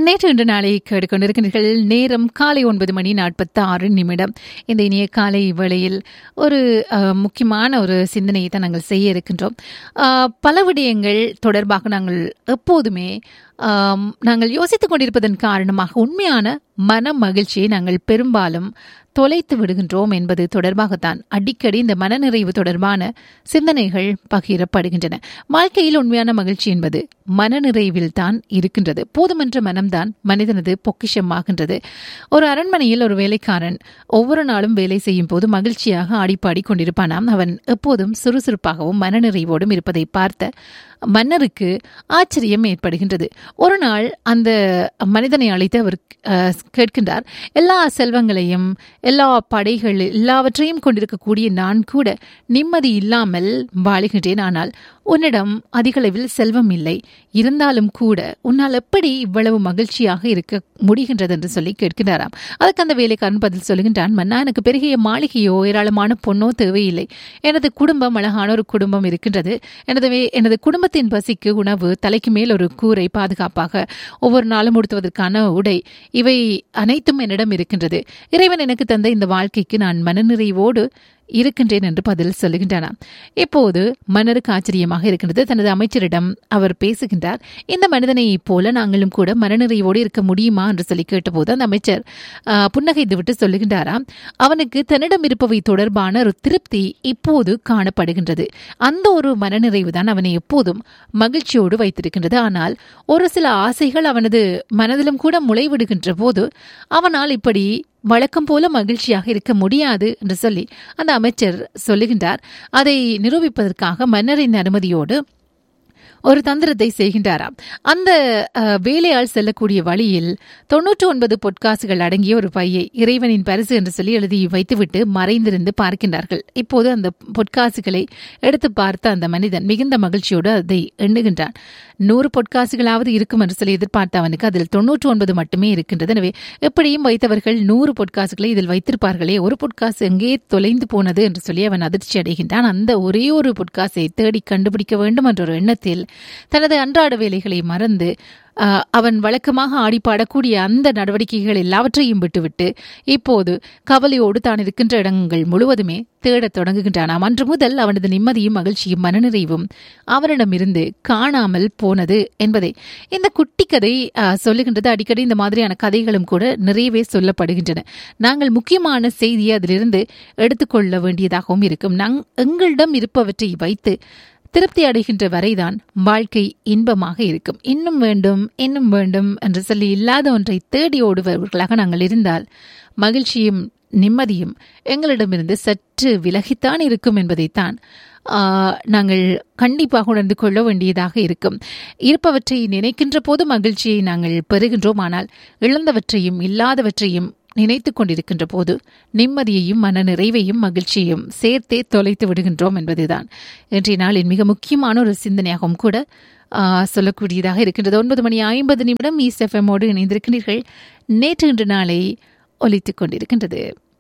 நேற்று இன்று நாளை கேட்டுக்கொண்டிருக்கிறீர்கள் நேரம் காலை ஒன்பது மணி நாற்பத்தி ஆறு நிமிடம் இந்த இனிய காலை வேளையில் ஒரு அஹ், முக்கியமான ஒரு சிந்தனையை தான் நாங்கள் செய்ய இருக்கின்றோம் அஹ், பல விடயங்கள் தொடர்பாக நாங்கள் எப்போதுமே ஆம், நாங்கள் யோசித்துக் கொண்டிருப்பதன் காரணமாக உண்மையான மன மகிழ்ச்சியை நாங்கள் பெரும்பாலும் தொலைத்து விடுகின்றோம் என்பது தொடர்பாகத்தான் அடிக்கடி இந்த மனநிறைவு தொடர்பான சிந்தனைகள் பகிரப்படுகின்றன வாழ்க்கையில் உண்மையான மகிழ்ச்சி என்பது மனநிறைவில் தான் இருக்கின்றது போதுமென்ற மனம்தான் மனிதனது பொக்கிஷமாகின்றது ஒரு அரண்மனையில் ஒரு வேலைக்காரன் ஒவ்வொரு நாளும் வேலை செய்யும் போது மகிழ்ச்சியாக ஆடிப்பாடி கொண்டிருப்பானாம் அவன் எப்போதும் சுறுசுறுப்பாகவும் மனநிறைவோடும் இருப்பதை பார்த்த மன்னருக்கு ஆச்சரியம் ஏற்படுகின்றது ஒரு நாள் அந்த மனிதனை அழைத்து அவர் அஹ், கேட்கின்றார் எல்லா செல்வங்களையும் எல்லா படைகள் எல்லாவற்றையும் கொண்டிருக்கக்கூடிய நான் கூட நிம்மதி இல்லாமல் வாழுகின்றேன் ஆனால் உன்னிடம் அதிகளவில் செல்வம் இல்லை இருந்தாலும் கூட உன்னால் எப்படி இவ்வளவு மகிழ்ச்சியாக இருக்க முடிகின்றது என்று சொல்லி கேட்கிறாராம் அதுக்கு அந்த வேலைக்காரன் பதில் சொல்லுகின்றான் மன்னா எனக்கு பெருகிய மாளிகையோ ஏராளமான பொண்ணோ தேவையில்லை எனது குடும்பம் அழகான ஒரு குடும்பம் இருக்கின்றது எனது வே- எனது குடும்பத்தின் பசிக்கு உணவு தலைக்கு மேல் ஒரு கூரை பாதுகாப்பாக ஒவ்வொரு நாளும் உடுத்துவதற்கான உடை இவை அனைத்தும் என்னிடம் இருக்கின்றது இறைவன் எனக்கு தந்த இந்த வாழ்க்கைக்கு நான் மனநிறைவோடு இருக்கின்றேன் என்று பதில் சொல்லுகின்றனாம் இப்போது மன்னருக்கு ஆச்சரியமாக இருக்கின்றது தனது அமைச்சரிடம் அவர் பேசுகின்றார் இந்த மனிதனைப் போல நாங்களும் கூட மனநிறைவோடு இருக்க முடியுமா என்று சொல்லி கேட்டபோது அந்த அமைச்சர் ஆ, புன்னகைத்து விட்டு சொல்லுகின்றாராம் அவனுக்கு தன்னிடம் இருப்பவை தொடர்பான ஒரு திருப்தி இப்போது காணப்படுகின்றது அந்த ஒரு மனநிறைவு தான் அவனை எப்போதும் மகிழ்ச்சியோடு வைத்திருக்கின்றது ஆனால் ஒரு சில ஆசைகள் அவனது மனதிலும் கூட முளைவிடுகின்ற போது அவனால் இப்படி வழக்கம் போல மகிழ்ச்சியாக இருக்க முடியாது என்று சொல்லி அந்த அமைச்சர் சொல்லுகின்றார் அதை நிரூபிப்பதற்காக மன்னரின் அனுமதியோடு ஒரு தந்திரத்தை செய்கின்றாராம் அந்த அஹ், வேலையாள் செல்லக்கூடிய வழியில் தொன்னூற்று ஒன்பது பொற்காசுகள் அடங்கிய ஒரு பையை இறைவனின் பரிசு என்று சொல்லி எழுதி வைத்துவிட்டு மறைந்திருந்து பார்க்கின்றார்கள் இப்போது அந்த பொற்காசுகளை எடுத்து பார்த்த அந்த மனிதன் மிகுந்த மகிழ்ச்சியோடு அதை எண்ணுகின்றான் நூறு பொற்காசுகளாவது இருக்கும் என்று சொல்லி எதிர்பார்த்த அவனுக்கு அதில் தொன்னூற்று ஒன்பது மட்டுமே இருக்கின்றது எனவே எப்படியும் வைத்தவர்கள் நூறு பொற்காசுகளை இதில் வைத்திருப்பார்களே ஒரு பொற்காசு எங்கே தொலைந்து போனது என்று சொல்லி அவன் அதிர்ச்சி அடைகின்றான் அந்த ஒரே ஒரு பொற்காசை தேடி கண்டுபிடிக்க வேண்டும் என்ற ஒரு எண்ணத்தில் தனது அன்றாட வேலைகளை மறந்து ஆஹ், அவன் வழக்கமாக ஆடி பாடக்கூடிய அந்த நடவடிக்கைகள் எல்லாவற்றையும் விட்டுவிட்டு இப்போது கவலையோடு தான் இருக்கின்ற இடங்கள் முழுவதுமே தேடத் தொடங்குகின்றானாம் அன்று முதல் அவனது நிம்மதியும் மகிழ்ச்சியும் மனநிறைவும் அவனிடமிருந்து காணாமல் போனது என்பதை இந்த குட்டி கதை ஆஹ், சொல்லுகின்றது அடிக்கடி இந்த மாதிரியான கதைகளும் கூட நிறையவே சொல்லப்படுகின்றன நாங்கள் முக்கியமான செய்தியை அதிலிருந்து எடுத்துக்கொள்ள வேண்டியதாகவும் இருக்கும் நாங் எங்களிடம் இருப்பவற்றை வைத்து திருப்தி அடைகின்ற வரைதான் வாழ்க்கை இன்பமாக இருக்கும் இன்னும் வேண்டும் இன்னும் வேண்டும் என்று சொல்லி இல்லாத ஒன்றை தேடி ஓடுபவர்களாக நாங்கள் இருந்தால் மகிழ்ச்சியும் நிம்மதியும் எங்களிடமிருந்து சற்று விலகித்தான் இருக்கும் என்பதைத்தான் ஆஹ், நாங்கள் கண்டிப்பாக உணர்ந்து கொள்ள வேண்டியதாக இருக்கும் இருப்பவற்றை நினைக்கின்ற போது மகிழ்ச்சியை நாங்கள் பெறுகின்றோம் ஆனால் இழந்தவற்றையும் இல்லாதவற்றையும் நினைத்துக் கொண்டிருக்கின்ற போது நிம்மதியையும் மன நிறைவையும் மகிழ்ச்சியையும் சேர்த்தே தொலைத்து விடுகின்றோம் என்பதுதான் இன்றைய நாளின் மிக முக்கியமான ஒரு சிந்தனையாகவும் கூட ஆ, சொல்லக்கூடியதாக இருக்கின்றது ஒன்பது மணி ஐம்பது நிமிடம் ஈஸ்ட் எஃப்எம்மோடு இணைந்திருக்கிறீர்கள் நேற்று இன்று நாளை ஒலித்துக் கொண்டிருக்கின்றது